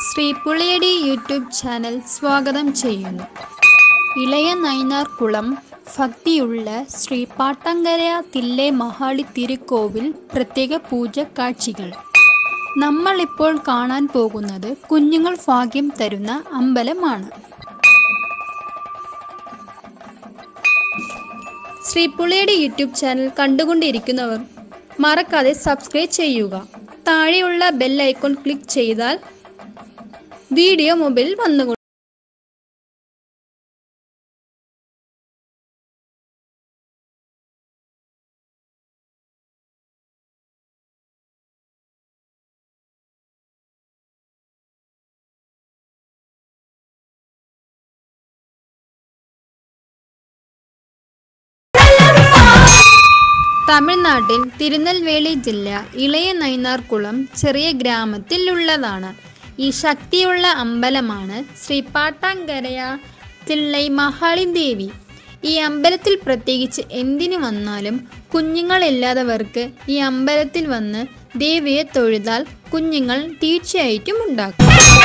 Shri Puliyadi YouTube channel സ്വാഗതം ചെയ്യുന്നു ഇളയ നൈനാർ കുളം ഭക്തിയുള്ള ശ്രീ പാട്ടങ്കര തില്ലെ മഹാളി തിരുക്കോവിൽ പ്രത്യേക പൂജ കാഴ്ചകൾ നമ്മളിപ്പോൾ കാണാൻ പോകുന്നത് കുഞ്ഞുങ്ങൾ ഭാഗ്യം തരുന്ന അമ്പലമാണ് ശ്രീ പുളിയടി യൂട്യൂബ് ചാനൽ കണ്ടുകൊണ്ടിരിക്കുന്നവർ മറക്കാതെ സബ്സ്ക്രൈബ് ചെയ്യുക താഴെയുള്ള ബെൽ ഐക്കൺ ക്ലിക്ക് ചെയ്താൽ വീഡിയോ മൊബൈൽ വന്നുകൊള്ളു തമിഴ്നാട്ടിൽ തിരുനെൽവേലി ജില്ല ഇളയ നൈനാർകുളം ചെറിയ ഗ്രാമത്തിൽ ഉള്ളതാണ് ഈ ശക്തിയുള്ള അമ്പലമാണ് ശ്രീ പാട്ടാങ്കരയ തിള്ളൈ മഹാളി ദേവി ഈ അമ്പലത്തിൽ പ്രത്യേകിച്ച് എന്തിനു വന്നാലും കുഞ്ഞുങ്ങളില്ലാത്തവർക്ക് ഈ അമ്പലത്തിൽ വന്ന് ദേവിയെ തൊഴുതാൽ കുഞ്ഞുങ്ങൾ തീർച്ചയായിട്ടും ഉണ്ടാക്കും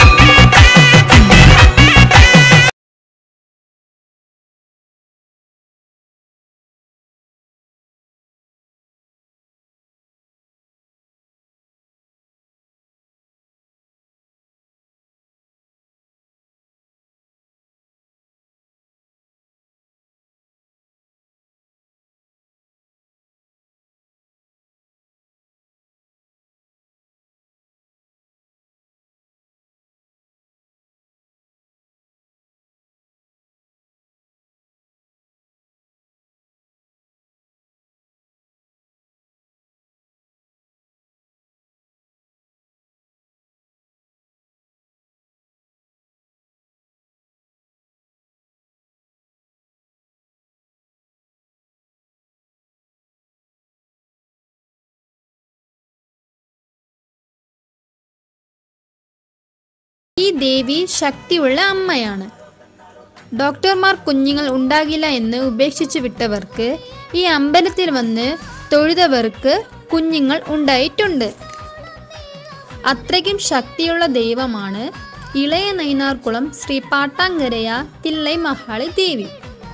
ഈ ദേവി ശക്തിയുള്ള അമ്മയാണ് ഡോക്ടർമാർ കുഞ്ഞുങ്ങൾ ഉണ്ടാകില്ല എന്ന് ഉപേക്ഷിച്ചു വിട്ടവർക്ക് ഈ അമ്പലത്തിൽ വന്ന് തൊഴുതവർക്ക് കുഞ്ഞുങ്ങൾ ഉണ്ടായിട്ടുണ്ട് അത്രയ്ക്കും ശക്തിയുള്ള ദൈവമാണ് ഇളയ നൈനാർകുളം ശ്രീ പാട്ടാങ്കരയ തില്ലൈ മഹാളി ദേവി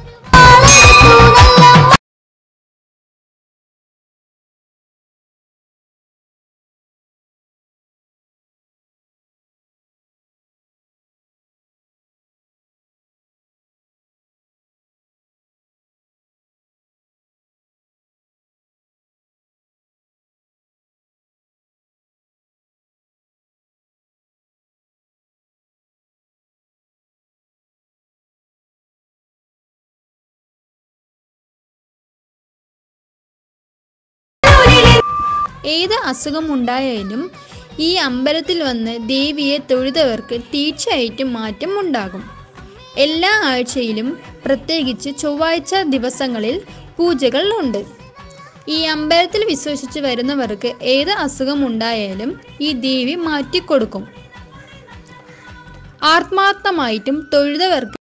ഏത് അസുഖമുണ്ടായാലും ഈ അമ്പലത്തിൽ വന്ന് ദേവിയെ തൊഴുതവർക്ക് തീർച്ചയായിട്ടും മാറ്റം ഉണ്ടാകും എല്ലാ ആഴ്ചയിലും പ്രത്യേകിച്ച് ചൊവ്വാഴ്ച ദിവസങ്ങളിൽ പൂജകൾ ഉണ്ട് ഈ അമ്പലത്തിൽ വിശ്വസിച്ച് വരുന്നവർക്ക് ഏത് അസുഖമുണ്ടായാലും ഈ ദേവി മാറ്റിക്കൊടുക്കും ആത്മാർത്ഥമായിട്ടും തൊഴുതവർക്ക്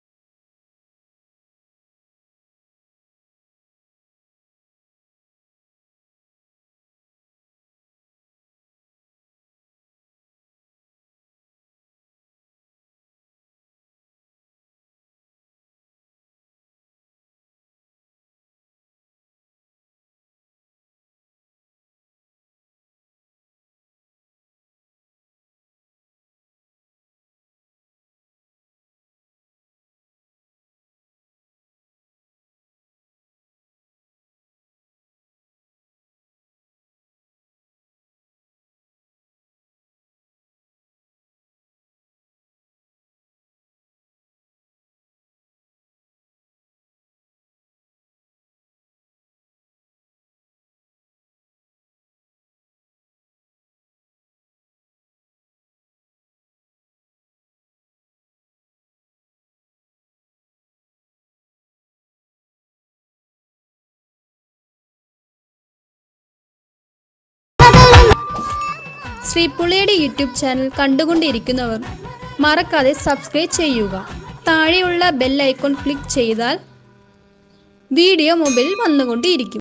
ശ്രീ പുളിയുടെ യൂട്യൂബ് ചാനൽ കണ്ടുകൊണ്ടിരിക്കുന്നവർ മറക്കാതെ സബ്സ്ക്രൈബ് ചെയ്യുക താഴെയുള്ള ബെൽ ഐക്കൺ ക്ലിക്ക് ചെയ്താൽ വീഡിയോ മൊബൈൽ വന്നുകൊണ്ടിരിക്കും